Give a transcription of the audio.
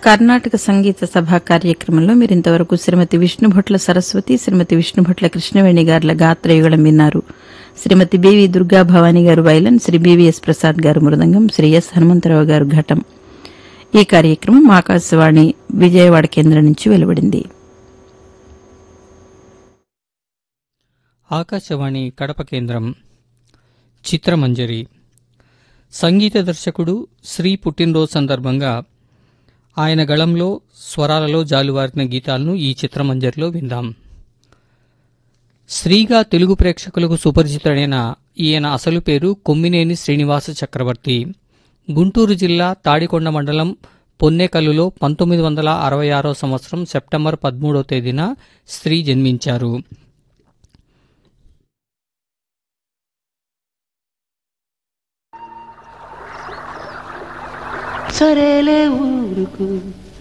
కర్ణాటక సంగీత సభ కార్యక్రమంలో మీరు ఇంతవరకు శ్రీమతి విష్ణుభట్ల సరస్వతి శ్రీమతి విష్ణుభట్ల కృష్ణవేణి గారుల గాత్రయుగళం విన్నారు శ్రీమతి బివి దుర్గా భవానీ గారు వైలన్ శ్రీ బివిఎస్ ప్రసాద్ గారు మృదంగం శ్రీ ఎస్ హనుమంతరావు గారు ఘటం ఈ కార్యక్రమం ఆకాశవాణి విజయవాడ కేంద్రం నుంచి వెలువడింది ఆకాశవాణి కడప కేంద్రం చిత్రమంజరి సంగీత దర్శకుడు శ్రీ పుట్టినరోజు సందర్భంగా ఆయన గళంలో స్వరాలలో జాలువారిన గీతాలను ఈ చిత్రమంజరిలో విందాం శ్రీగా తెలుగు ప్రేక్షకులకు సుపరిచితుడైన ఈయన అసలు పేరు కొమ్మినేని శ్రీనివాస చక్రవర్తి గుంటూరు జిల్లా తాడికొండ మండలం పొన్నేకల్లులో పంతొమ్మిది వందల అరవై ఆరో సంవత్సరం సెప్టెంబర్ పదమూడో తేదీన స్త్రీ జన్మించారు సరేలే ఊరుకు